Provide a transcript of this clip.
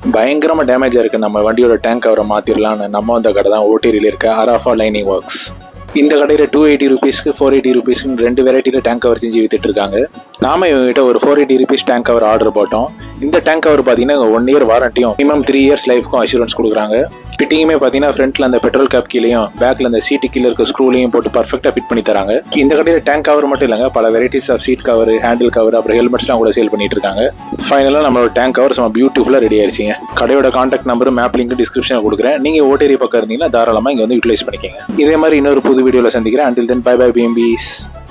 பயங்கரமாக டேமேஜாக இருக்குது நம்ம வண்டியோட டேங்க் கவரை மாற்றிடலான்னு நம்ம வந்த கடை தான் ஓட்டேரியில் இருக்க அராஃபா லைனிங் ஒர்க்ஸ் இந்த கடையில் டூ எயிட்டி ருபீஸ்க்கு ஃபோர் எயிட்டி ருபீஸ்க்கு ரெண்டு வெரைட்டியில் டேங்க் கவர் செஞ்சு வித்துட்டு இருக்காங்க நாம இவங்ககிட்ட ஒரு four eighty rupees tank cover order போட்டோம் இந்த டேங்க் கவர் பார்த்தீங்கன்னா ஒன் இயர் வாரண்டியும் மினிமம் த்ரீ இயர்ஸ் லைஃப்க்கும் அஷூரன்ஸ் கொடுக்குறாங்க ஃபிட்டிங்குமே பார்த்தீங்கன்னா ஃப்ரண்ட்ல அந்த பெட்ரோல் கேப் கீழேயும் பேக்ல அந்த சீட்டு கீழே இருக்க ஸ்க்ரூலையும் போட்டு பர்ஃபெக்டாக ஃபிட் பண்ணி தராங்க இந்த கடையில் டேங்க் கவர் மட்டும் இல்லைங்க பல varieties of seat cover handle cover அப்புறம் ஹெல்மெட்ஸ்லாம் கூட சேல் பண்ணிட்டு இருக்காங்க ஃபைனலாக நம்மளோட டேங்க் கவர் சும்மா பியூட்டிஃபுல்லாக ரெடி ஆயிடுச்சுங்க கடையோட காண்டாக்ட் நம்பர் மேப் லிங்க் டிஸ்கிரிப்ஷனில் கொடுக்குறேன் நீங்கள் ஓட்டேரி பக்கம் இருந்தீங்கன்னா தாராளமாக இங்கே வந்து யூட்டிலைஸ் பண்ணிக்கோங்க இதே மாதிரி இன்னொரு புது வீடியோவில் சந்திக்கிறேன் அண்டில் தென் பை பை பிஎம்பிஸ்